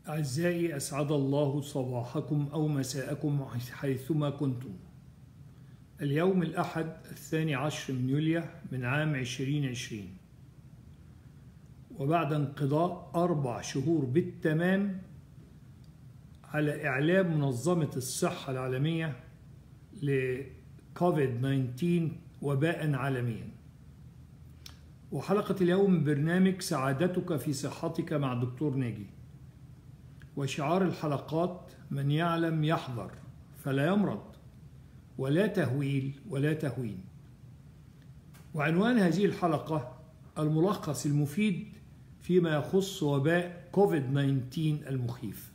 أعزائي أسعد الله صباحكم أو مساءكم حيثما كنتم اليوم الأحد الثاني عشر من يوليو من عام 2020 وبعد انقضاء أربع شهور بالتمام على إعلام منظمة الصحة العالمية لكوفيد 19 وباء عالميا وحلقة اليوم من برنامج سعادتك في صحتك مع الدكتور ناجي وشعار الحلقات من يعلم يحذر فلا يمرض ولا تهويل ولا تهوين وعنوان هذه الحلقة الملخص المفيد فيما يخص وباء كوفيد 19 المخيف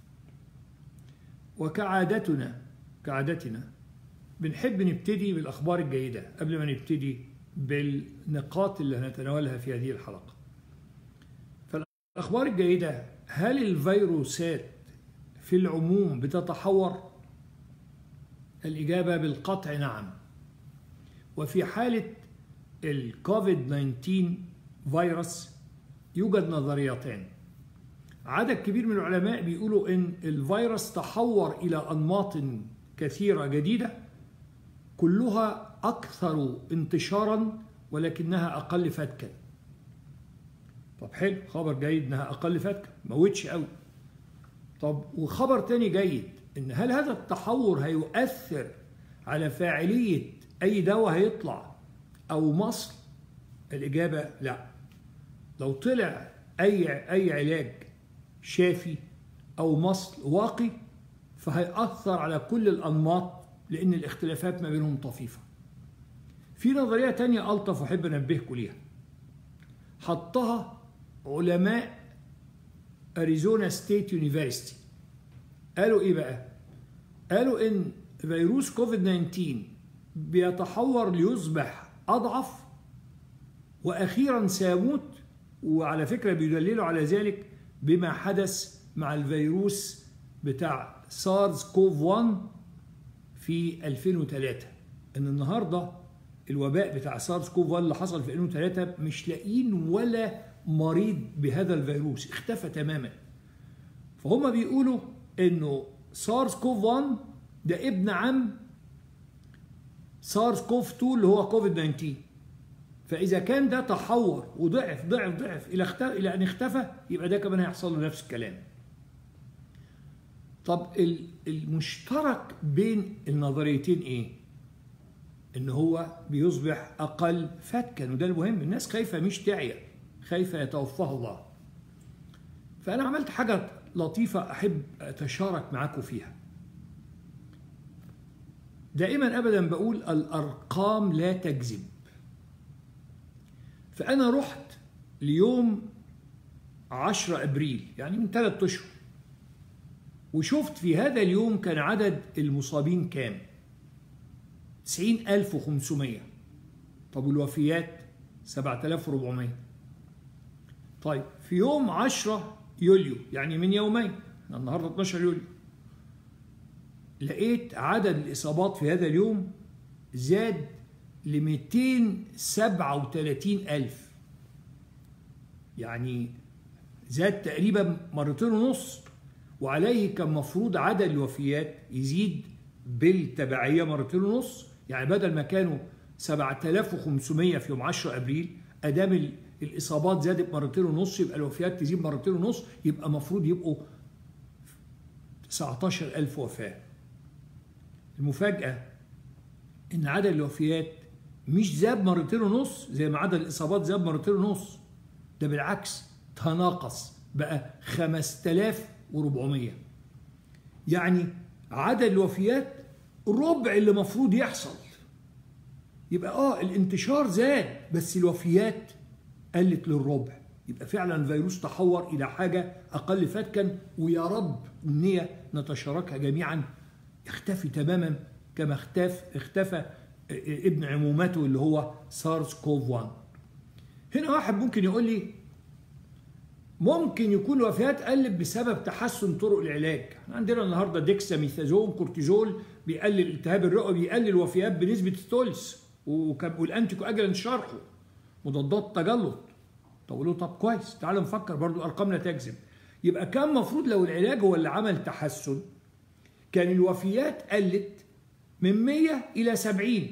وكعادتنا كعادتنا بنحب نبتدي بالأخبار الجيدة قبل ما نبتدي بالنقاط اللي هنتناولها في هذه الحلقة فالأخبار الجيدة هل الفيروسات في العموم بتتحور؟ الإجابة بالقطع نعم وفي حالة الكوفيد 19 فيروس يوجد نظريتان عدد كبير من العلماء بيقولوا ان الفيروس تحور الى انماط كثيره جديده كلها اكثر انتشارا ولكنها اقل فتكا طب حلو خبر جيد انها اقل فتكا موتش قوي طب وخبر تاني جيد ان هل هذا التحور هيؤثر على فاعليه اي دواء هيطلع او مصل الاجابه لا لو طلع اي اي علاج شافي او مصل واقي فهيأثر على كل الانماط لان الاختلافات ما بينهم طفيفه في نظريه تانية الطف احب انبهكم ليها حطها علماء اريزونا ستيت يونيفرسيتي قالوا ايه بقى قالوا ان فيروس كوفيد 19 بيتحور ليصبح اضعف واخيرا سيموت وعلى فكره بيدللوا على ذلك بما حدث مع الفيروس بتاع سارز كوف 1 في 2003 ان النهارده الوباء بتاع سارز كوف 1 اللي حصل في 2003 مش لاقيين ولا مريض بهذا الفيروس اختفى تماما فهم بيقولوا انه سارز كوف 1 ده ابن عم سارز كوف 2 اللي هو كوفيد 19 فاذا كان ده تحور وضعف ضعف ضعف الى اختفى الى ان اختفى يبقى ده كمان هيحصل له نفس الكلام طب المشترك بين النظريتين ايه ان هو بيصبح اقل فتكا وده المهم الناس خايفه مش تعيا خايفه يتوفاها الله فانا عملت حاجه لطيفه احب اتشارك معاكم فيها دائما ابدا بقول الارقام لا تكذب فأنا رحت ليوم 10 أبريل يعني من ثلاثة أشهر وشفت في هذا اليوم كان عدد المصابين كام 90500 طب والوفيات 7400 طيب في يوم 10 يوليو يعني من يومين النهارده 12 يوليو لقيت عدد الإصابات في هذا اليوم زاد ل 237 ألف يعني زاد تقريبا مرتين ونص وعليه كان مفروض عدد الوفيات يزيد بالتبعية مرتين ونص يعني بدل ما كانوا 7500 في يوم 10 أبريل أدام الإصابات زادت مرتين ونص يبقى الوفيات تزيد مرتين ونص يبقى مفروض يبقوا 19000 وفاة المفاجأة إن عدد الوفيات مش زاد مرتين ونص زي ما عدد الاصابات زاد مرتين ونص ده بالعكس تناقص بقى 5400 يعني عدد الوفيات ربع اللي المفروض يحصل يبقى اه الانتشار زاد بس الوفيات قلت للربع يبقى فعلا الفيروس تحور الى حاجه اقل فتكا ويا رب امنيه نتشاركها جميعا يختفي تماما كما اختف اختفى ابن عمومته اللي هو سارس كوف 1 هنا واحد ممكن يقول لي ممكن يكون الوفيات قلت بسبب تحسن طرق العلاج عندنا النهارده ديكساميثازون كورتيزول بيقلل الالتهاب الرئوي بيقلل الوفيات بنسبه الثلث والانتي كواجلنت شرحه مضادات تجلط طب له طب كويس تعال نفكر برضو ارقام لا تكذب يبقى كان مفروض لو العلاج هو اللي عمل تحسن كان الوفيات قلت من 100 إلى 70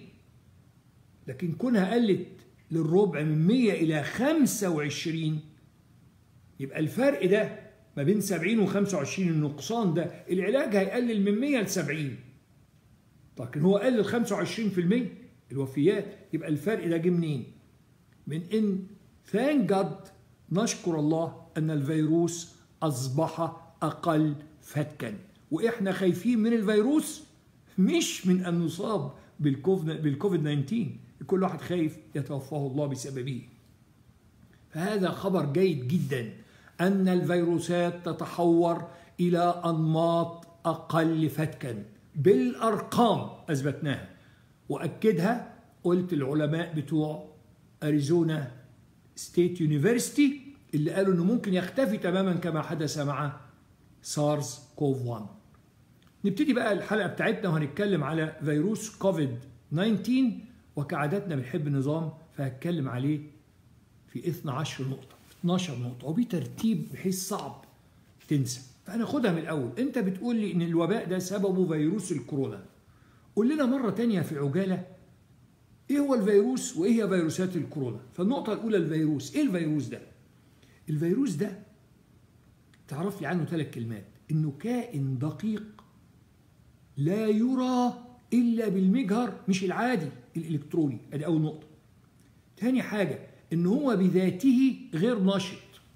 لكن كونها قلت للربع من 100 إلى 25 يبقى الفرق ده ما بين 70 و 25 النقصان ده العلاج هيقلل من 100 ل 70 لكن هو قلل 25% الوفيات يبقى الفرق ده جه منين؟ من ان ثانك جاد نشكر الله ان الفيروس اصبح اقل فتكا واحنا خايفين من الفيروس مش من ان نصاب بالكوفيد 19 كل واحد خايف يتوفاه الله بسببه فهذا خبر جيد جدا ان الفيروسات تتحور الى انماط اقل فتكا بالارقام اثبتناها واكدها قلت العلماء بتوع اريزونا ستيت يونيفرسيتي اللي قالوا انه ممكن يختفي تماما كما حدث مع سارس كوف 1 نبتدي بقى الحلقه بتاعتنا وهنتكلم على فيروس كوفيد 19 وكعادتنا بنحب النظام فهتكلم عليه في 12 نقطه 12 نقطه وبترتيب بحيث صعب تنسى فهناخدها من الاول انت بتقول لي ان الوباء ده سببه فيروس الكورونا قول لنا مره تانية في عجاله ايه هو الفيروس وايه هي فيروسات الكورونا فالنقطه الاولى الفيروس ايه الفيروس ده الفيروس ده تعرف لي عنه ثلاث كلمات انه كائن دقيق لا يرى الا بالمجهر مش العادي الالكتروني ادي اول نقطه تاني حاجه ان هو بذاته غير نشط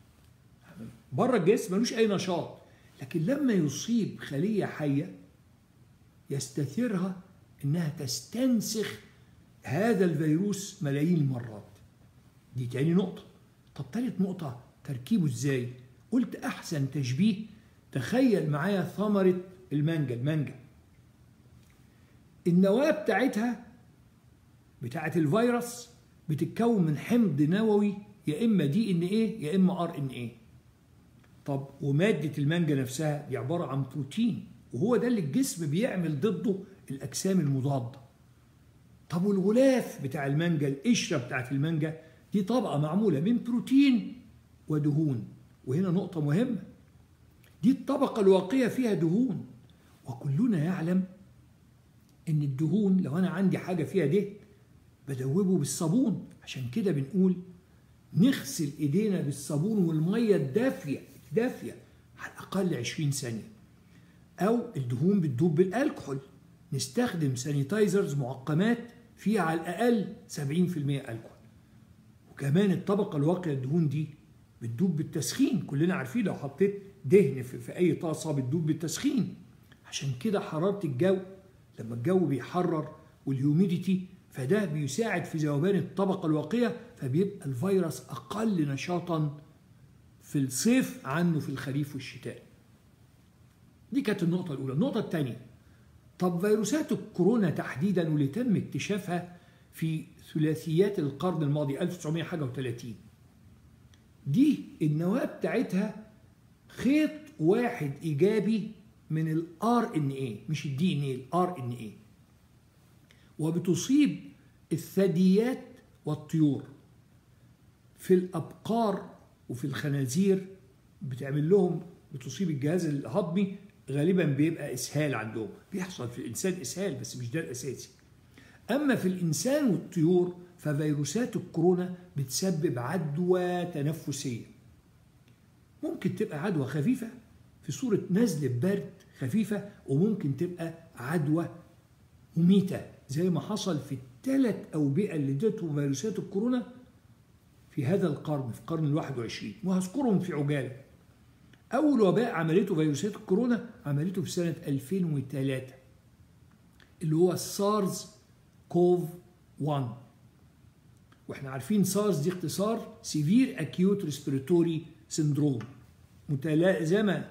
بره الجسم ملوش اي نشاط لكن لما يصيب خليه حيه يستثيرها انها تستنسخ هذا الفيروس ملايين المرات دي تاني نقطه طب تالت نقطه تركيبه ازاي قلت احسن تشبيه تخيل معايا ثمره المانجا المانجا النواه بتاعتها بتاعت الفيروس بتتكون من حمض نووي يا اما دي ان ايه يا اما ار ان ايه طب وماده المانجا نفسها دي عباره عن بروتين وهو ده اللي الجسم بيعمل ضده الاجسام المضاده طب والغلاف بتاع المانجا القشره بتاعت المانجا دي طبقه معموله من بروتين ودهون وهنا نقطه مهمه دي الطبقه الواقيه فيها دهون وكلنا يعلم ان الدهون لو انا عندي حاجه فيها دهن بدوبه بالصابون عشان كده بنقول نغسل ايدينا بالصابون والميه الدافيه دافيه على الاقل 20 ثانيه او الدهون بتدوب بالالكحول نستخدم سانيتايزرز معقمات فيها على الاقل 70% الكحول وكمان الطبقه الواقيه الدهون دي بتدوب بالتسخين كلنا عارفين لو حطيت دهن في, في اي طاسه بتدوب بالتسخين عشان كده حراره الجو لما الجو بيحرر والهيوميديتي فده بيساعد في ذوبان الطبقة الواقية فبيبقى الفيروس أقل نشاطا في الصيف عنه في الخريف والشتاء دي كانت النقطة الأولى النقطة الثانية طب فيروسات الكورونا تحديدا واللي تم اكتشافها في ثلاثيات القرن الماضي 1900 حاجة و30 دي النواة بتاعتها خيط واحد إيجابي من الار ان اي مش الدي ان اي الار ان اي وبتصيب الثدييات والطيور في الابقار وفي الخنازير بتعمل لهم بتصيب الجهاز الهضمي غالبا بيبقى اسهال عندهم بيحصل في الانسان اسهال بس مش ده الاساسي اما في الانسان والطيور ففيروسات الكورونا بتسبب عدوى تنفسيه ممكن تبقى عدوى خفيفه في صورة نزلة برد خفيفة وممكن تبقى عدوى مميتة زي ما حصل في الثلاث أوبئة اللي ادتهم فيروسات الكورونا في هذا القرن في القرن الواحد وعشرين وهذكرهم في عجالة أول وباء عملته فيروسات الكورونا عملته في سنة 2003 اللي هو السارز كوف 1 واحنا عارفين سارز دي اختصار سيفير اكيوت ريسبيراتوري سندروم متلازمه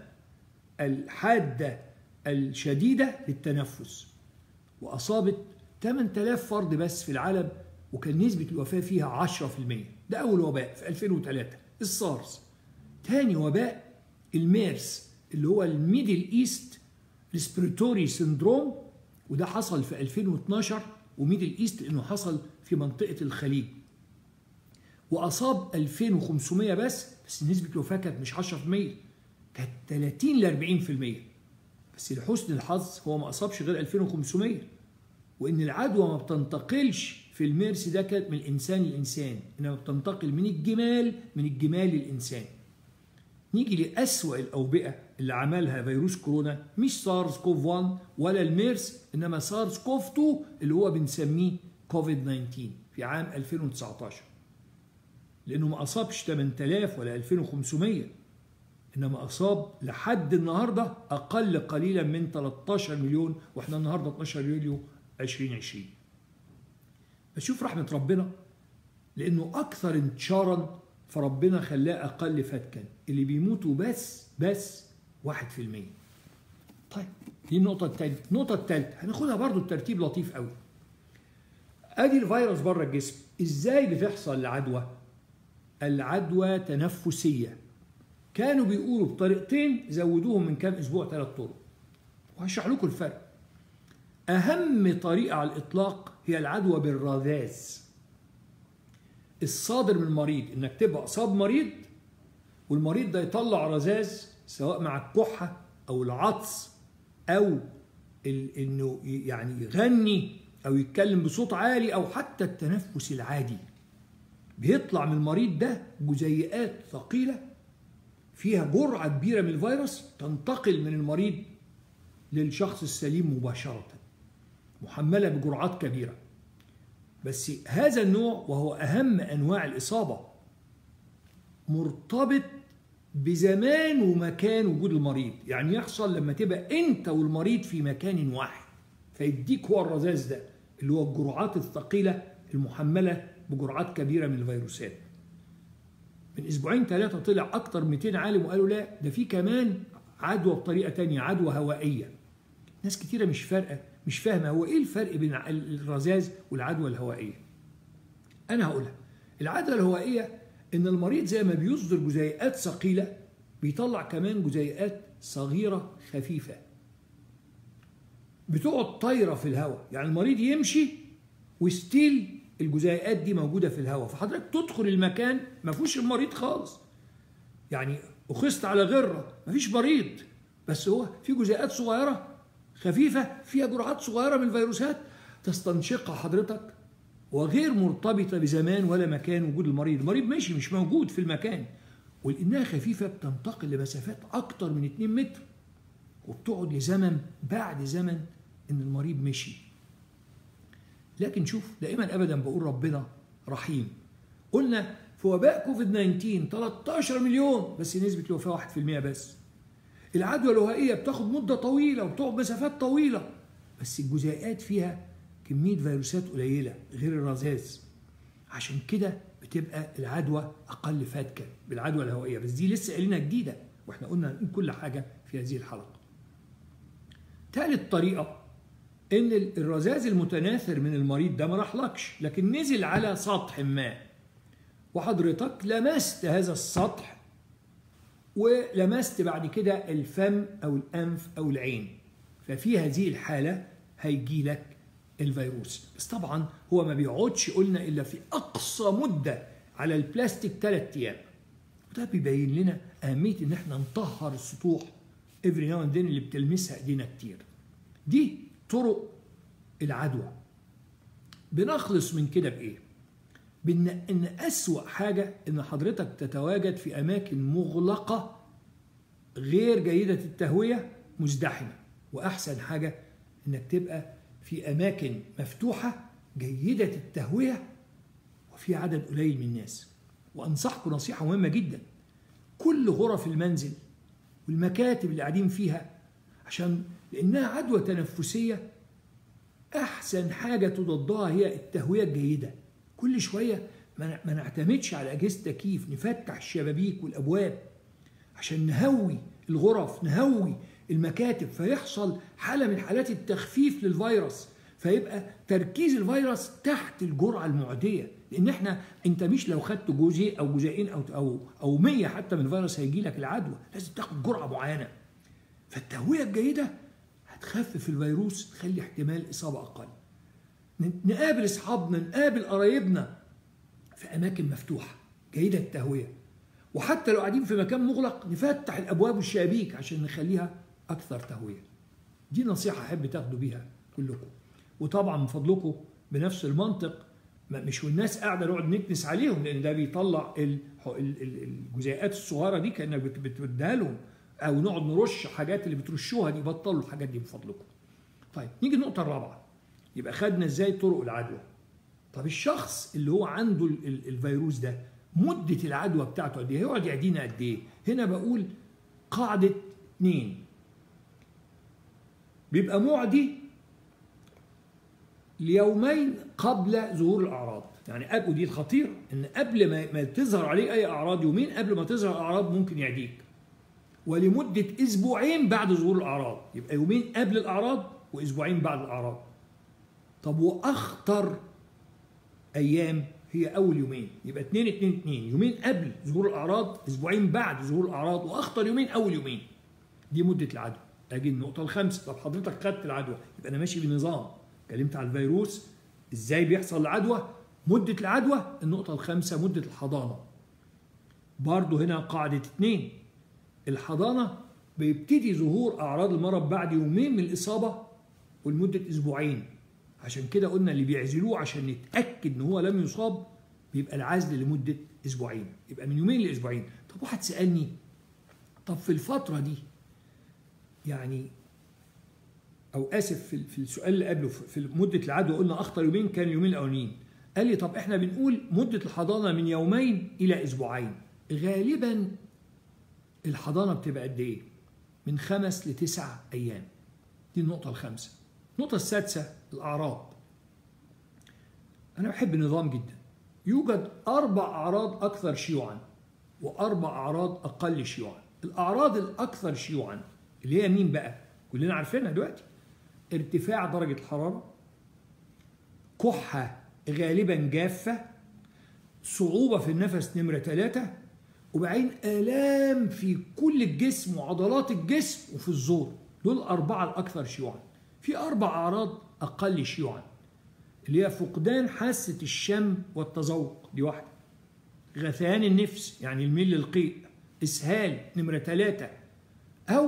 الحادة الشديدة للتنفس وأصابت 8000 فرد بس في العالم وكان نسبة الوفاة فيها 10% ده أول وباء في 2003 السارس تاني وباء الميرس اللي هو الميدل ايست ريسبيراتوري سندروم وده حصل في 2012 وميدل ايست لانه حصل في منطقه الخليج واصاب 2500 بس بس نسبه الوفاه كانت مش 10% كانت 30 ل 40% بس لحسن الحظ هو ما اصابش غير 2500 وان العدوى ما بتنتقلش في الميرس ده كانت من الانسان للانسان انما بتنتقل من الجمال من الجمال للانسان نيجي لأسوأ الأوبئة اللي عملها فيروس كورونا مش سارس كوف 1 ولا الميرس إنما سارس كوف 2 اللي هو بنسميه كوفيد 19 في عام 2019 لأنه ما أصابش 8000 ولا 2500 إنما أصاب لحد النهاردة أقل قليلا من 13 مليون وإحنا النهاردة 12 يوليو 2020 بشوف رحمة ربنا لأنه أكثر انتشارا فربنا خلاه أقل فتكا اللي بيموتوا بس بس واحد في المية طيب دي النقطة الثالثة النقطة الثالثة هناخدها برضو الترتيب لطيف قوي ادي الفيروس بره الجسم ازاي بتحصل العدوى العدوى تنفسية كانوا بيقولوا بطريقتين زودوهم من كام اسبوع ثلاث طرق وهشرح لكم الفرق اهم طريقة على الاطلاق هي العدوى بالرذاذ الصادر من المريض انك تبقى اصاب مريض والمريض ده يطلع رذاذ سواء مع الكحه او العطس او انه يعني يغني او يتكلم بصوت عالي او حتى التنفس العادي بيطلع من المريض ده جزيئات ثقيله فيها جرعه كبيره من الفيروس تنتقل من المريض للشخص السليم مباشره محمله بجرعات كبيره بس هذا النوع وهو أهم أنواع الإصابة مرتبط بزمان ومكان وجود المريض يعني يحصل لما تبقى أنت والمريض في مكان واحد فيديك هو الرذاذ ده اللي هو الجرعات الثقيلة المحملة بجرعات كبيرة من الفيروسات من أسبوعين ثلاثة طلع أكتر 200 عالم وقالوا لا ده في كمان عدوى بطريقة تانية عدوى هوائية ناس كتيرة مش فارقة مش فاهمه هو ايه الفرق بين الرذاذ والعدوى الهوائيه انا هقولها العدوى الهوائيه ان المريض زي ما بيصدر جزيئات ثقيله بيطلع كمان جزيئات صغيره خفيفه بتقعد طايره في الهواء يعني المريض يمشي وستيل الجزيئات دي موجوده في الهواء فحضرتك تدخل المكان ما فيهوش المريض خالص يعني اخذت على غره ما فيش مريض بس هو في جزيئات صغيره خفيفة فيها جرعات صغيرة من الفيروسات تستنشقها حضرتك وغير مرتبطة بزمان ولا مكان وجود المريض المريض ماشي مش موجود في المكان ولأنها خفيفة بتنتقل لمسافات أكتر من 2 متر وبتقعد لزمن بعد زمن إن المريض مشي لكن شوف دائما أبدا بقول ربنا رحيم قلنا في وباء كوفيد 19 13 مليون بس نسبة الوفاة 1% بس العدوى الوهائية بتاخد مدة طويلة وبتقعد مسافات طويلة بس الجزيئات فيها كمية فيروسات قليلة غير الرذاذ عشان كده بتبقى العدوى أقل فتكا بالعدوى الهوائية بس دي لسه قايلينها جديدة واحنا قلنا هنقول كل حاجة في هذه الحلقة ثالث طريقة إن الرذاذ المتناثر من المريض ده ما راحلكش لكن نزل على سطح ما وحضرتك لمست هذا السطح ولمست بعد كده الفم أو الأنف أو العين ففي هذه الحالة هيجي لك الفيروس بس طبعا هو ما بيقعدش قلنا إلا في أقصى مدة على البلاستيك ثلاث أيام وده بيبين لنا أهمية إن احنا نطهر السطوح افري ناو اللي بتلمسها ايدينا كتير دي طرق العدوى بنخلص من كده بايه بان ان اسوا حاجه ان حضرتك تتواجد في اماكن مغلقه غير جيده التهويه مزدحمه واحسن حاجه انك تبقى في اماكن مفتوحه جيده التهويه وفي عدد قليل من الناس وانصحكم نصيحه مهمه جدا كل غرف المنزل والمكاتب اللي قاعدين فيها عشان لانها عدوى تنفسيه احسن حاجه تضادها هي التهويه الجيده كل شوية ما نعتمدش على أجهزة تكييف نفتح الشبابيك والأبواب عشان نهوي الغرف نهوي المكاتب فيحصل حالة من حالات التخفيف للفيروس فيبقى تركيز الفيروس تحت الجرعة المعدية لأن احنا أنت مش لو خدت جزء أو جزئين أو أو أو 100 حتى من الفيروس هيجي لك العدوى لازم تاخد جرعة معينة فالتهوية الجيدة هتخفف الفيروس تخلي احتمال الإصابة أقل نقابل اصحابنا نقابل قرايبنا في اماكن مفتوحه جيده التهويه وحتى لو قاعدين في مكان مغلق نفتح الابواب والشبابيك عشان نخليها اكثر تهويه دي نصيحه احب تاخدوا بيها كلكم وطبعا من فضلكم بنفس المنطق مش والناس قاعده نقعد نكنس عليهم لان ده بيطلع الجزيئات الصغيره دي كانك بتديها لهم او نقعد نرش حاجات اللي بترشوها دي بطلوا الحاجات دي من فضلكم. طيب نيجي النقطه الرابعه يبقى خدنا ازاي طرق العدوى. طب الشخص اللي هو عنده الفيروس ده مده العدوى بتاعته قد ايه؟ هيقعد يعدينا قد ايه؟ هنا بقول قاعده اثنين بيبقى معدي ليومين قبل ظهور الاعراض يعني قبل ودي الخطيره ان قبل ما, ما تظهر عليه اي اعراض يومين قبل ما تظهر الاعراض ممكن يعديك ولمده اسبوعين بعد ظهور الاعراض يبقى يومين قبل الاعراض واسبوعين بعد الاعراض طب واخطر ايام هي اول يومين يبقى 2 2 2 يومين قبل ظهور الاعراض اسبوعين بعد ظهور الاعراض واخطر يومين اول يومين دي مده العدوى اجي النقطه الخامسه طب حضرتك خدت العدوى يبقى انا ماشي بنظام اتكلمت على الفيروس ازاي بيحصل العدوى مدة العدوى النقطة الخامسة مدة الحضانة برضو هنا قاعدة اتنين الحضانة بيبتدي ظهور أعراض المرض بعد يومين من الإصابة ولمدة أسبوعين عشان كده قلنا اللي بيعزلوه عشان نتأكد إن هو لم يصاب بيبقى العزل لمدة أسبوعين يبقى من يومين لأسبوعين طب واحد سألني طب في الفترة دي يعني او اسف في في السؤال اللي قبله في مده العدوى قلنا اخطر يومين كان اليومين الاولانيين قال لي طب احنا بنقول مده الحضانه من يومين الى اسبوعين غالبا الحضانه بتبقى قد ايه من خمس لتسع ايام دي النقطه الخامسه النقطه السادسه الاعراض انا بحب النظام جدا يوجد اربع اعراض اكثر شيوعا واربع اعراض اقل شيوعا الاعراض الاكثر شيوعا اللي هي مين بقى كلنا عارفينها دلوقتي ارتفاع درجة الحرارة كحة غالبا جافة صعوبة في النفس نمرة ثلاثة وبعدين آلام في كل الجسم وعضلات الجسم وفي الزور دول الأربعة الأكثر شيوعا في أربع أعراض أقل شيوعا اللي هي فقدان حاسة الشم والتذوق دي واحدة غثيان النفس يعني الميل للقيء إسهال نمرة ثلاثة أو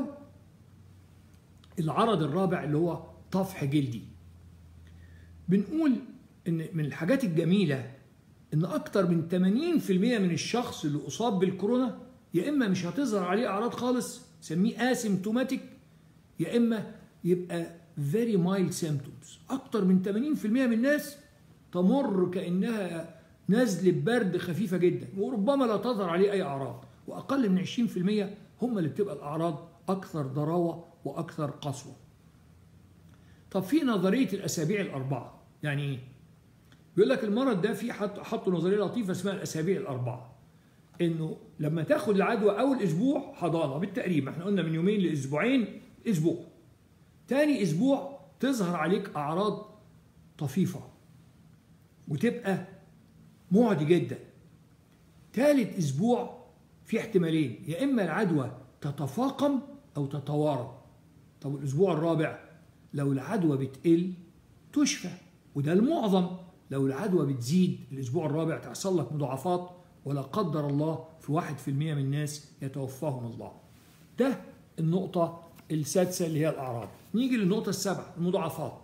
العرض الرابع اللي هو طفح جلدي بنقول ان من الحاجات الجميله ان اكتر من 80% من الشخص اللي اصاب بالكورونا يا اما مش هتظهر عليه اعراض خالص سميه اسيمتوماتيك يا اما يبقى very mild symptoms اكتر من 80% من الناس تمر كانها نزله برد خفيفه جدا وربما لا تظهر عليه اي اعراض واقل من 20% هم اللي بتبقى الاعراض اكثر ضراوه واكثر قسوه طب في نظريه الاسابيع الاربعه يعني ايه بيقول لك المرض ده في حط حطوا نظريه لطيفه اسمها الاسابيع الاربعه انه لما تاخد العدوى اول اسبوع حضانه بالتقريب احنا قلنا من يومين لاسبوعين اسبوع تاني اسبوع تظهر عليك اعراض طفيفه وتبقى معدي جدا ثالث اسبوع في احتمالين يا اما العدوى تتفاقم او تتوارى طب الاسبوع الرابع لو العدوى بتقل تشفى وده المعظم لو العدوى بتزيد الاسبوع الرابع تحصل لك مضاعفات ولا قدر الله في واحد في المية من الناس يتوفاهم الله ده النقطة السادسة اللي هي الأعراض نيجي للنقطة السابعة المضاعفات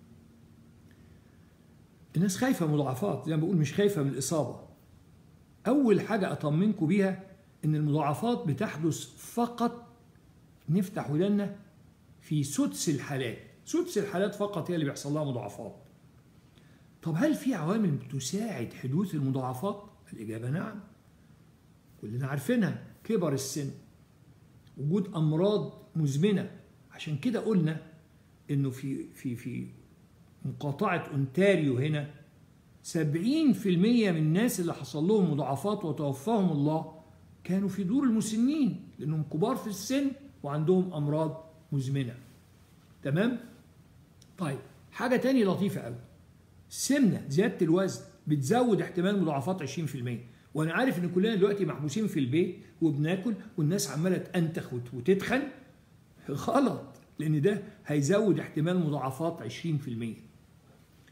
الناس خايفة مضاعفات زي ما بقول مش خايفة من الإصابة أول حاجة أطمنكم بيها إن المضاعفات بتحدث فقط نفتح ودنا في سدس الحالات سدس الحالات فقط هي اللي بيحصل لها مضاعفات طب هل في عوامل تساعد حدوث المضاعفات الإجابة نعم كلنا عارفينها كبر السن وجود أمراض مزمنة عشان كده قلنا إنه في في في مقاطعة أونتاريو هنا 70% من الناس اللي حصل لهم مضاعفات وتوفاهم الله كانوا في دور المسنين لأنهم كبار في السن وعندهم أمراض مزمنة تمام؟ طيب حاجة تاني لطيفة قوي السمنة زيادة الوزن بتزود احتمال مضاعفات 20% وانا عارف ان كلنا دلوقتي محبوسين في البيت وبناكل والناس عماله تنتخ وتتخن غلط لان ده هيزود احتمال مضاعفات 20%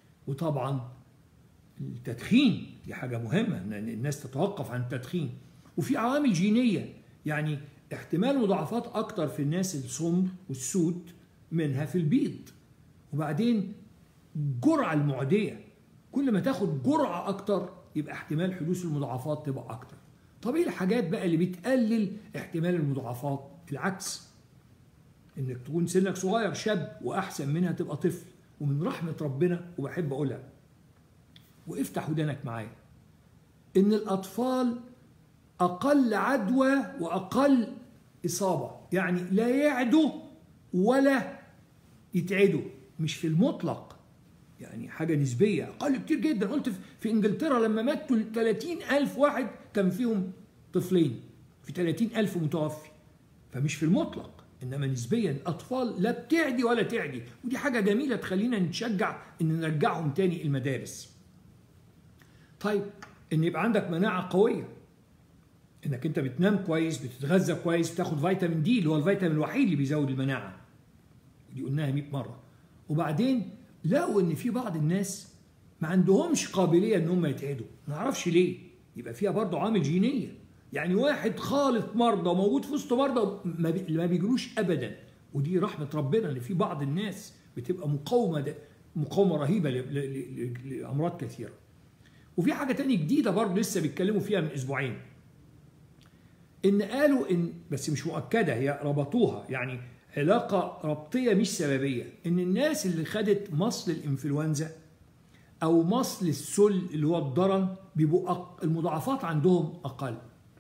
وطبعا التدخين دي حاجه مهمه ان الناس تتوقف عن التدخين وفي عوامل جينيه يعني احتمال مضاعفات اكتر في الناس السمر والسود منها في البيض وبعدين الجرعه المعديه كل ما تاخد جرعه اكتر يبقى احتمال حدوث المضاعفات تبقى اكتر طب ايه الحاجات بقى اللي بتقلل احتمال المضاعفات العكس انك تكون سنك صغير شاب واحسن منها تبقى طفل ومن رحمه ربنا وبحب اقولها وافتح ودانك معايا ان الاطفال اقل عدوى واقل اصابه يعني لا يعدوا ولا يتعدوا مش في المطلق يعني حاجة نسبية أقل كتير جدا قلت في إنجلترا لما ماتوا 30 ألف واحد كان فيهم طفلين في 30 ألف متوفي فمش في المطلق إنما نسبيا الأطفال لا بتعدي ولا تعدي ودي حاجة جميلة تخلينا نتشجع إن نرجعهم تاني المدارس طيب إن يبقى عندك مناعة قوية إنك أنت بتنام كويس بتتغذى كويس بتاخد فيتامين دي اللي هو الفيتامين الوحيد اللي بيزود المناعة دي قلناها 100 مرة وبعدين لقوا ان في بعض الناس ما عندهمش قابليه ان هم يتعدوا ما نعرفش ليه يبقى فيها برضه عامل جينيه يعني واحد خالط مرضى موجود في وسط مرضى ما, بي... ما بيجروش ابدا ودي رحمه ربنا ان في بعض الناس بتبقى مقاومه ده مقاومه رهيبه ل... ل... ل... لامراض كثيره وفي حاجه تانية جديده برضه لسه بيتكلموا فيها من اسبوعين ان قالوا ان بس مش مؤكده هي ربطوها يعني علاقة ربطية مش سببية إن الناس اللي خدت مصل الإنفلونزا أو مصل السل اللي هو الضرن بيبقوا أق... المضاعفات عندهم أقل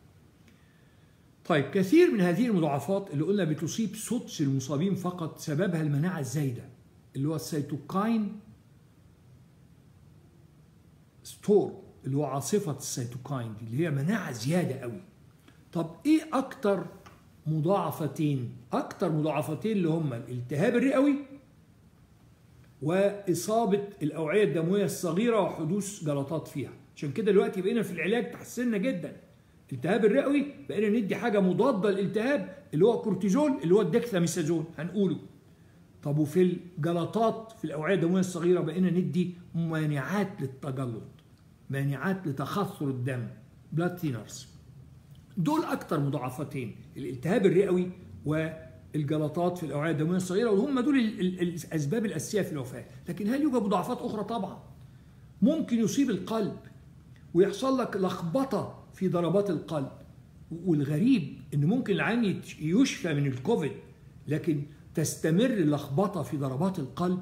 طيب كثير من هذه المضاعفات اللي قلنا بتصيب سدس المصابين فقط سببها المناعة الزايدة اللي هو السيتوكاين ستور اللي هو عاصفة السيتوكاين دي اللي هي مناعة زيادة قوي طب ايه اكتر مضاعفتين أكثر مضاعفتين اللي هم الالتهاب الرئوي وإصابة الأوعية الدموية الصغيرة وحدوث جلطات فيها عشان كده دلوقتي بقينا في العلاج تحسننا جدا الالتهاب الرئوي بقينا ندي حاجة مضادة للالتهاب اللي هو كورتيزول اللي هو الدكثاميثازون هنقوله طب وفي الجلطات في الأوعية الدموية الصغيرة بقينا ندي مانعات للتجلط مانعات لتخثر الدم بلاد ثينرز دول أكتر مضاعفتين الالتهاب الرئوي والجلطات في الأوعية الدموية الصغيرة وهم دول الأسباب الأساسية في الوفاة لكن هل يوجد مضاعفات أخرى طبعا ممكن يصيب القلب ويحصل لك لخبطة في ضربات القلب والغريب ان ممكن العين يشفى من الكوفيد لكن تستمر اللخبطة في ضربات القلب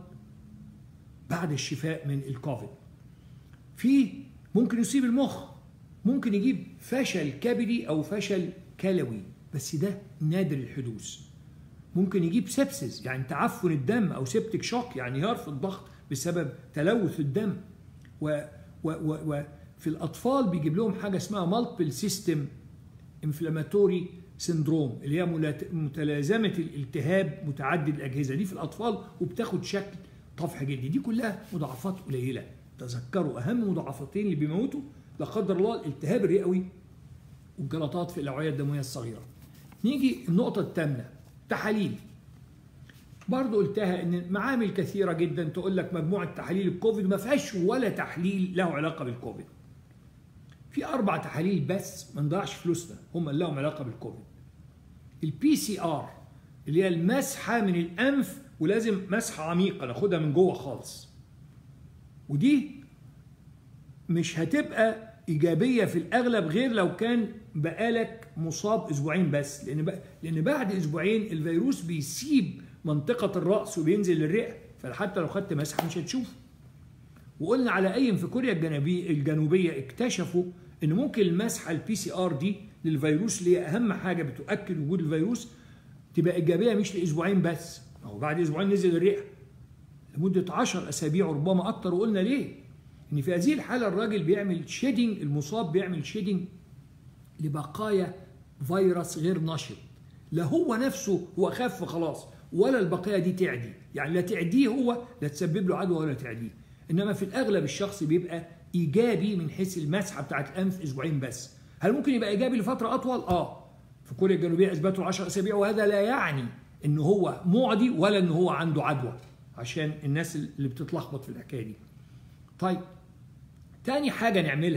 بعد الشفاء من الكوفيد في ممكن يصيب المخ ممكن يجيب فشل كبدي او فشل كلوي بس ده نادر الحدوث ممكن يجيب سبسس يعني تعفن الدم او سيبتك شوك يعني انهيار في الضغط بسبب تلوث الدم و, و, و, و في الاطفال بيجيب لهم حاجه اسمها مالتيبل سيستم انفلاماتوري سندروم اللي هي متلازمه الالتهاب متعدد الاجهزه دي في الاطفال وبتاخد شكل طفح جدي دي كلها مضاعفات قليله تذكروا اهم مضاعفتين اللي بيموتوا لا قدر الله الالتهاب الرئوي والجلطات في الاوعيه الدمويه الصغيره. نيجي النقطه الثامنه تحاليل. برضه قلتها ان معامل كثيره جدا تقول لك مجموعه تحاليل الكوفيد ما فيهاش ولا تحليل له علاقه بالكوفيد. في اربع تحاليل بس ما نضيعش فلوسنا هم اللي لهم علاقه بالكوفيد. البي سي ار اللي هي المسحه من الانف ولازم مسحه عميقه ناخدها من جوه خالص. ودي مش هتبقى ايجابيه في الاغلب غير لو كان بقالك مصاب اسبوعين بس لان بقى لان بعد اسبوعين الفيروس بيسيب منطقه الراس وبينزل للرئه فحتى لو خدت مسحه مش هتشوفه وقلنا على اي في كوريا الجنوبيه الجنوبيه اكتشفوا ان ممكن المسحه البي سي ار دي للفيروس اللي هي اهم حاجه بتؤكد وجود الفيروس تبقى ايجابيه مش لاسبوعين بس هو بعد اسبوعين نزل الرئه لمده 10 اسابيع وربما اكتر وقلنا ليه ان في هذه الحاله الراجل بيعمل شيدنج المصاب بيعمل شيدنج لبقايا فيروس غير نشط لا هو نفسه هو خف خلاص ولا البقايا دي تعدي يعني لا تعديه هو لا تسبب له عدوى ولا تعديه انما في الاغلب الشخص بيبقى ايجابي من حيث المسحه بتاعت الانف اسبوعين بس هل ممكن يبقى ايجابي لفتره اطول اه في كوريا الجنوبيه اثبتوا 10 اسابيع وهذا لا يعني ان هو معدي ولا ان هو عنده عدوى عشان الناس اللي بتتلخبط في الحكايه دي طيب تاني حاجة نعملها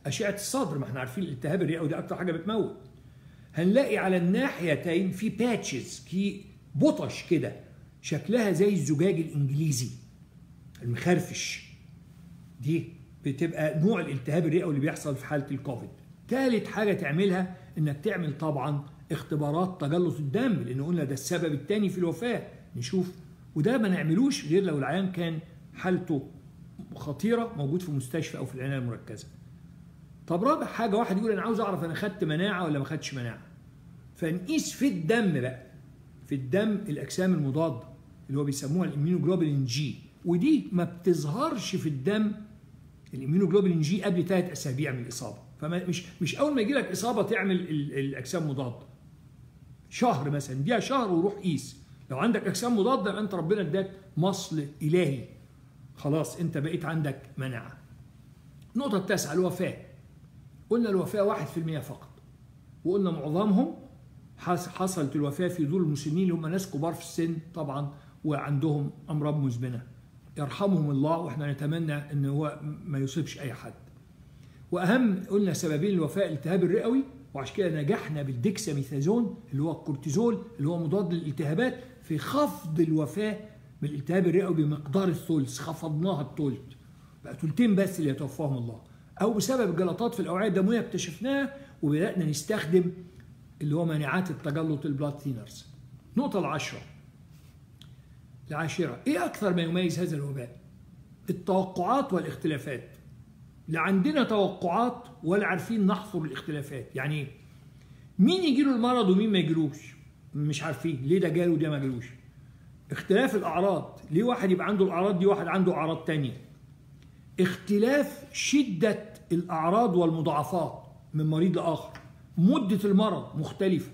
اشعه الصدر ما احنا عارفين الالتهاب الرئوي ده اكتر حاجه بتموت هنلاقي على الناحيتين في باتشز في بطش كده شكلها زي الزجاج الانجليزي المخرفش دي بتبقى نوع الالتهاب الرئوي اللي بيحصل في حاله الكوفيد ثالث حاجه تعملها انك تعمل طبعا اختبارات تجلط الدم لان قلنا ده السبب الثاني في الوفاه نشوف وده ما نعملوش غير لو العيان كان حالته خطيره موجود في مستشفى او في العنايه المركزه طب رابع حاجه واحد يقول انا عاوز اعرف انا خدت مناعه ولا ما خدتش مناعه فنقيس في الدم بقى في الدم الاجسام المضاده اللي هو بيسموها الاميونوجلوبولين جي ودي ما بتظهرش في الدم الاميونوجلوبولين جي قبل ثلاث اسابيع من الاصابه فمش مش اول ما يجي لك اصابه تعمل الاجسام مضاده شهر مثلا ديها شهر وروح قيس لو عندك اجسام مضاده يبقى انت ربنا اداك مصل الهي خلاص انت بقيت عندك مناعه النقطه التاسعه الوفاه قلنا الوفاه 1% فقط وقلنا معظمهم حصلت الوفاه في دول المسنين اللي هم ناس كبار في السن طبعا وعندهم امراض مزمنه يرحمهم الله واحنا نتمنى ان هو ما يصيبش اي حد واهم قلنا سببين الوفاه الالتهاب الرئوي وعشان كده نجحنا بالديكساميثازون اللي هو الكورتيزول اللي هو مضاد للالتهابات في خفض الوفاه من الالتهاب الرئوي بمقدار الثلث خفضناها الثلث بقى ثلثين بس اللي يتوفاهم الله او بسبب الجلطات في الاوعيه الدمويه اكتشفناها وبدانا نستخدم اللي هو مانعات التجلط البلاد ثينرز نقطه العشره العاشره ايه اكثر ما يميز هذا الوباء التوقعات والاختلافات لا عندنا توقعات ولا عارفين نحصر الاختلافات يعني مين يجي له المرض ومين ما يجيلوش مش عارفين ليه ده جاله وده ما جالوش اختلاف الاعراض ليه واحد يبقى عنده الاعراض دي واحد عنده اعراض تانية اختلاف شدة الاعراض والمضاعفات من مريض لاخر مدة المرض مختلفة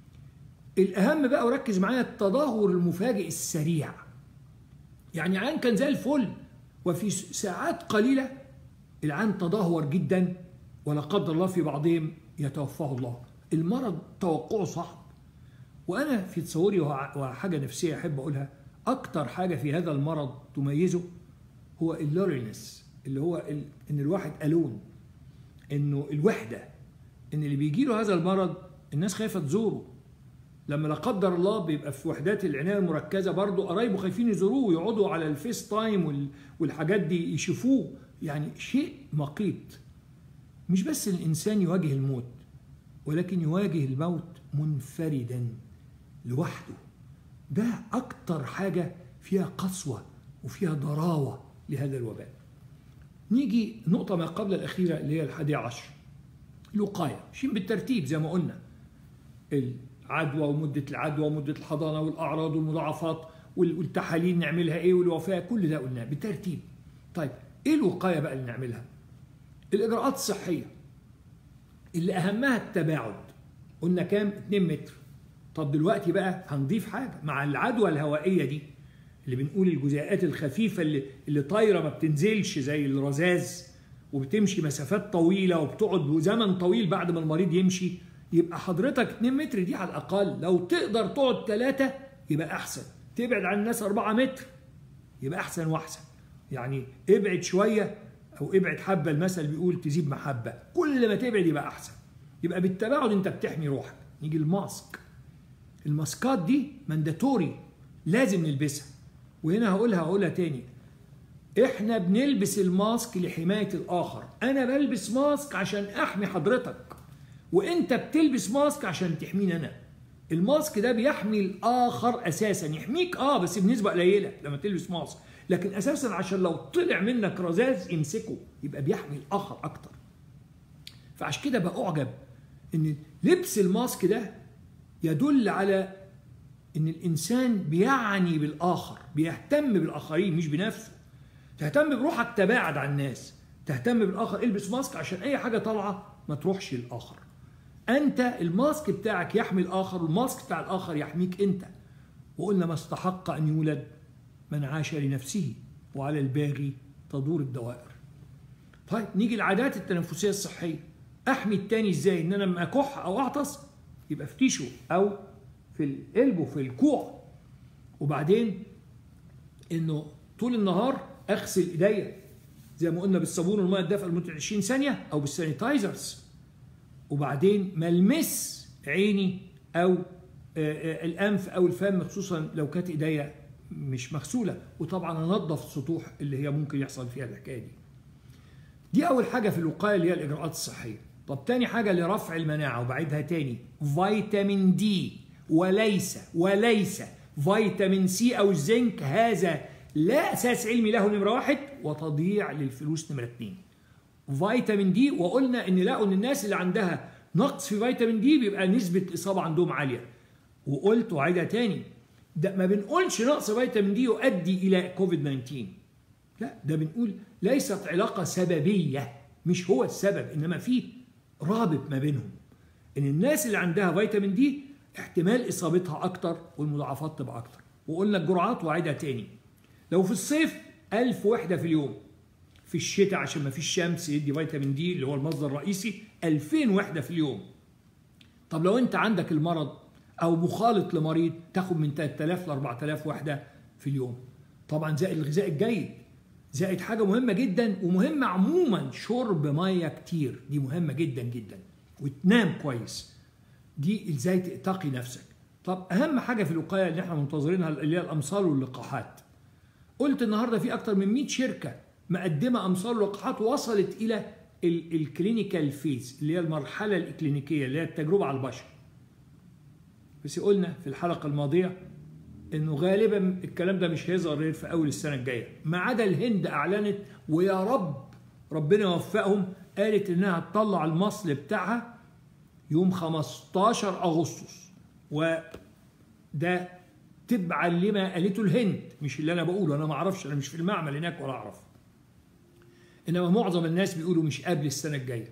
الاهم بقى وركز معايا التدهور المفاجئ السريع يعني عين كان زي الفل وفي ساعات قليله العين تدهور جدا ولا قدر الله في بعضهم يتوفاه الله المرض توقعه صعب وانا في تصوري وحاجه نفسيه احب اقولها اكتر حاجه في هذا المرض تميزه هو اللورينس اللي هو ان الواحد الون انه الوحده ان اللي بيجي له هذا المرض الناس خايفه تزوره لما لا قدر الله بيبقى في وحدات العنايه المركزه برضه قرايبه خايفين يزوروه ويقعدوا على الفيس تايم والحاجات دي يشوفوه يعني شيء مقيت مش بس الإنسان يواجه الموت ولكن يواجه الموت منفردا لوحده ده أكتر حاجة فيها قسوة وفيها ضراوة لهذا الوباء نيجي نقطة ما قبل الأخيرة اللي هي الحادية عشر الوقاية ماشيين بالترتيب زي ما قلنا العدوى ومدة العدوى ومدة الحضانة والأعراض والمضاعفات والتحاليل نعملها إيه والوفاة كل ده قلناه بالترتيب طيب ايه الوقايه بقى اللي نعملها الاجراءات الصحيه اللي اهمها التباعد قلنا كام 2 متر طب دلوقتي بقى هنضيف حاجه مع العدوى الهوائيه دي اللي بنقول الجزيئات الخفيفه اللي اللي طايره ما بتنزلش زي الرذاذ وبتمشي مسافات طويله وبتقعد زمن طويل بعد ما المريض يمشي يبقى حضرتك 2 متر دي على الاقل لو تقدر تقعد 3 يبقى احسن تبعد عن الناس 4 متر يبقى احسن واحسن يعني ابعد شوية أو ابعد حبة المثل بيقول تزيد محبة كل ما تبعد يبقى أحسن يبقى بالتباعد أنت بتحمي روحك نيجي الماسك الماسكات دي مانداتوري لازم نلبسها وهنا هقولها هقولها تاني احنا بنلبس الماسك لحماية الآخر أنا بلبس ماسك عشان أحمي حضرتك وأنت بتلبس ماسك عشان تحميني أنا الماسك ده بيحمي الآخر أساسا يحميك آه بس بنسبة قليلة لما تلبس ماسك لكن اساسا عشان لو طلع منك رذاذ يمسكه يبقى بيحمي الاخر اكتر فعشان كده بأعجب ان لبس الماسك ده يدل على ان الانسان بيعني بالاخر بيهتم بالاخرين مش بنفسه تهتم بروحك تباعد عن الناس تهتم بالاخر البس ماسك عشان اي حاجه طالعه ما تروحش للاخر انت الماسك بتاعك يحمي الاخر والماسك بتاع الاخر يحميك انت وقلنا ما استحق ان يولد من عاش لنفسه وعلى الباغي تدور الدوائر طيب نيجي العادات التنفسية الصحية أحمي التاني إزاي إن أنا لما أكح أو أعطس يبقى في تيشو أو في القلب في الكوع وبعدين إنه طول النهار أغسل إيديا زي ما قلنا بالصابون والميه الدافئه لمده 20 ثانيه او بالسانيتايزرز وبعدين ما المس عيني او الانف او الفم خصوصا لو كانت ايديا مش مغسوله وطبعا انظف السطوح اللي هي ممكن يحصل فيها الحكايه دي. دي اول حاجه في الوقايه اللي هي الاجراءات الصحيه. طب تاني حاجه لرفع المناعه وبعيدها تاني فيتامين دي وليس وليس فيتامين سي او الزنك هذا لا اساس علمي له نمره واحد وتضييع للفلوس نمره اثنين. فيتامين دي وقلنا ان لقوا ان الناس اللي عندها نقص في فيتامين دي بيبقى نسبه الاصابه عندهم عاليه. وقلت وعيدها تاني ده ما بنقولش نقص فيتامين دي يؤدي الى كوفيد 19 لا ده بنقول ليست علاقه سببيه مش هو السبب انما في رابط ما بينهم ان الناس اللي عندها فيتامين دي احتمال اصابتها اكتر والمضاعفات تبقى اكتر وقلنا الجرعات وعيدها تاني لو في الصيف 1000 وحده في اليوم في الشتاء عشان ما فيش شمس يدي فيتامين دي اللي هو المصدر الرئيسي 2000 وحده في اليوم طب لو انت عندك المرض او مخالط لمريض تاخد من 3000 ل 4000 وحده في اليوم طبعا زائد الغذاء الجيد زائد حاجه مهمه جدا ومهمه عموما شرب ميه كتير دي مهمه جدا جدا وتنام كويس دي ازاي تقي نفسك طب اهم حاجه في الوقايه اللي احنا منتظرينها اللي هي الامصال واللقاحات قلت النهارده في اكتر من 100 شركه مقدمه امصال ولقاحات وصلت الى الكلينيكال فيز اللي هي المرحله الاكلينيكيه اللي هي التجربه على البشر بس قلنا في الحلقه الماضيه انه غالبا الكلام ده مش هيظهر غير في اول السنه الجايه ما عدا الهند اعلنت ويا رب ربنا يوفقهم قالت انها هتطلع المصل بتاعها يوم 15 اغسطس وده تبعا لما قالته الهند مش اللي انا بقوله انا ما اعرفش انا مش في المعمل هناك ولا اعرف انما معظم الناس بيقولوا مش قبل السنه الجايه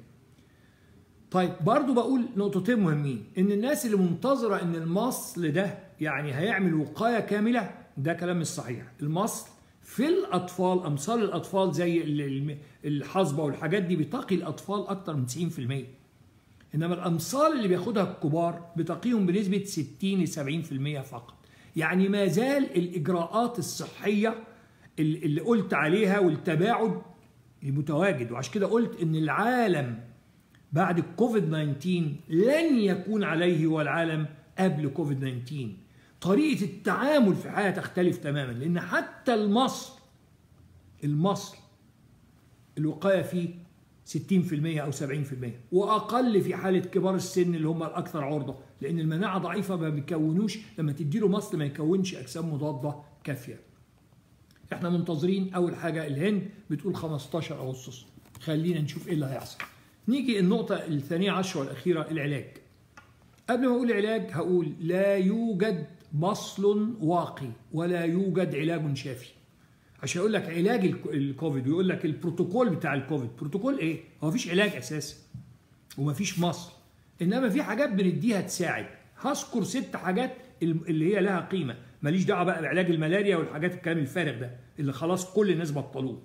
طيب برضو بقول نقطتين مهمين ان الناس اللي منتظره ان المصل ده يعني هيعمل وقايه كامله ده كلام مش صحيح المصل في الاطفال امصال الاطفال زي الحصبه والحاجات دي بتقي الاطفال اكتر من 90% انما الامصال اللي بياخدها الكبار بتقيهم بنسبه 60 ل 70% فقط يعني ما زال الاجراءات الصحيه اللي قلت عليها والتباعد متواجد وعشان كده قلت ان العالم بعد الكوفيد 19 لن يكون عليه هو العالم قبل كوفيد 19 طريقة التعامل في الحياة تختلف تماما لأن حتى المصل المصل الوقاية فيه 60% أو 70% وأقل في حالة كبار السن اللي هم الأكثر عرضة لأن المناعة ضعيفة ما بيكونوش لما تديله مصل ما يكونش أجسام مضادة كافية احنا منتظرين أول حاجة الهند بتقول 15 أغسطس خلينا نشوف إيه اللي هيحصل نيجي النقطة الثانية عشرة والأخيرة العلاج قبل ما أقول علاج هقول لا يوجد مصل واقي ولا يوجد علاج شافي عشان يقول لك علاج الكوفيد ويقول لك البروتوكول بتاع الكوفيد بروتوكول ايه هو مفيش علاج اساسا ومفيش مصل انما في حاجات بنديها تساعد هذكر ست حاجات اللي هي لها قيمه ماليش دعوه بقى بعلاج الملاريا والحاجات الكلام الفارغ ده اللي خلاص كل الناس بطلوه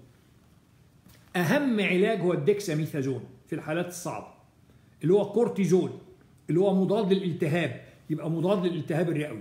اهم علاج هو الدكساميثازون في الحالات الصعبه اللي هو كورتيزون اللي هو مضاد للالتهاب يبقى مضاد للالتهاب الرئوي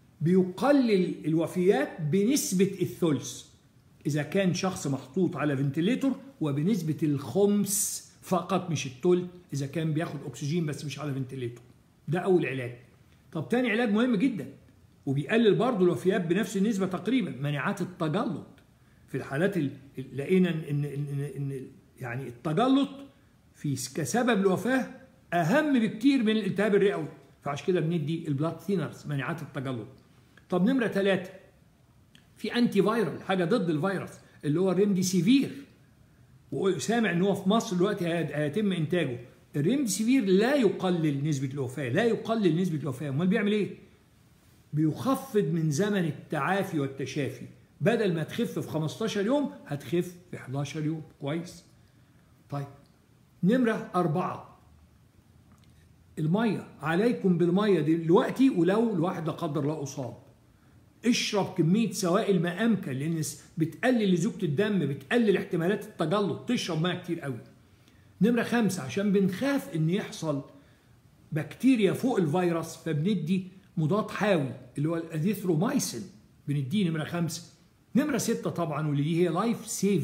بيقلل الوفيات بنسبة الثلث إذا كان شخص محطوط على فنتليتور وبنسبة الخمس فقط مش التلت إذا كان بياخد أكسجين بس مش على فنتليتور ده أول علاج طب تاني علاج مهم جدا وبيقلل برضه الوفيات بنفس النسبة تقريبا مناعات التجلط في الحالات اللي لقينا إن, إن, إن, إن يعني التجلط في كسبب الوفاة أهم بكتير من الالتهاب الرئوي فعشان كده بندي البلاد ثينرز مناعات التجلط طب نمرة ثلاثة في انتي فايرال حاجة ضد الفيروس اللي هو الريمديسيفير وسامع ان هو في مصر دلوقتي هيتم انتاجه الريمديسيفير لا يقلل نسبة الوفاة لا يقلل نسبة الوفاة امال بيعمل ايه بيخفض من زمن التعافي والتشافي بدل ما تخف في 15 يوم هتخف في 11 يوم كويس طيب نمرة أربعة المية عليكم بالمية دلوقتي ولو الواحد لا قدر الله أصاب اشرب كمية سوائل ما أمكن لأن بتقلل لزوجة الدم بتقلل احتمالات التجلط تشرب ميه كتير قوي نمرة خمسة عشان بنخاف إن يحصل بكتيريا فوق الفيروس فبندي مضاد حيوي اللي هو الأذيثرومايسين بنديه نمرة خمسة نمرة ستة طبعا واللي دي هي لايف سيفنج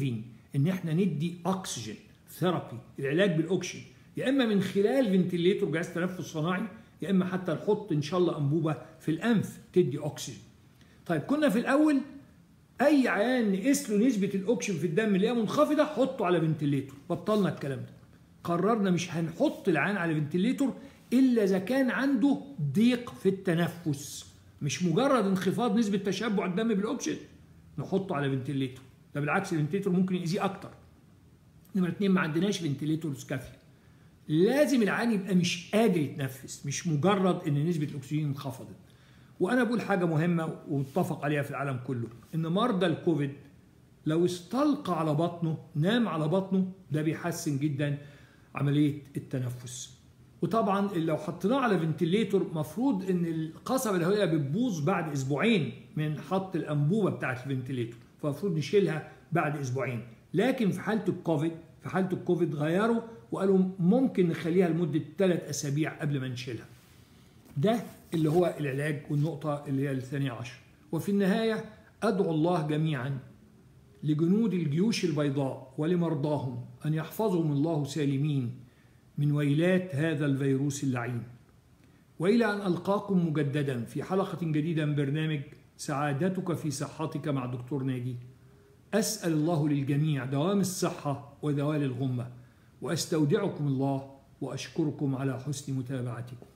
ان احنا ندي اكسجين ثيرابي العلاج بالاكسجين يا اما من خلال فنتليتور جهاز تنفس صناعي يا اما حتى نحط ان شاء الله انبوبه في الانف تدي اكسجين طيب كنا في الاول اي عيان نقيس له نسبه الاكسجين في الدم اللي هي منخفضه حطه على فنتليتور بطلنا الكلام ده قررنا مش هنحط العيان على فنتليتور الا اذا كان عنده ضيق في التنفس مش مجرد انخفاض نسبه تشبع الدم بالاكسجين نحطه على فنتليتور ده بالعكس الفنتليتور ممكن يأذيه اكتر نمرة اتنين ما عندناش فنتليتورز كافيه لازم العيان يبقى مش قادر يتنفس مش مجرد ان نسبه الاكسجين انخفضت وانا بقول حاجه مهمه ومتفق عليها في العالم كله ان مرضى الكوفيد لو استلقى على بطنه نام على بطنه ده بيحسن جدا عمليه التنفس وطبعا لو حطيناه على فنتليتور مفروض ان القصبه الهوائيه بتبوظ بعد اسبوعين من حط الانبوبه بتاعه الفنتليتور فالمفروض نشيلها بعد اسبوعين لكن في حاله الكوفيد في حاله الكوفيد غيروا وقالوا ممكن نخليها لمده ثلاث اسابيع قبل ما نشيلها ده اللي هو العلاج والنقطه اللي هي الثانيه عشر وفي النهايه ادعو الله جميعا لجنود الجيوش البيضاء ولمرضاهم ان يحفظهم الله سالمين من ويلات هذا الفيروس اللعين والى ان القاكم مجددا في حلقه جديده من برنامج سعادتك في صحتك مع دكتور ناجي اسال الله للجميع دوام الصحه وزوال الغمه واستودعكم الله واشكركم على حسن متابعتكم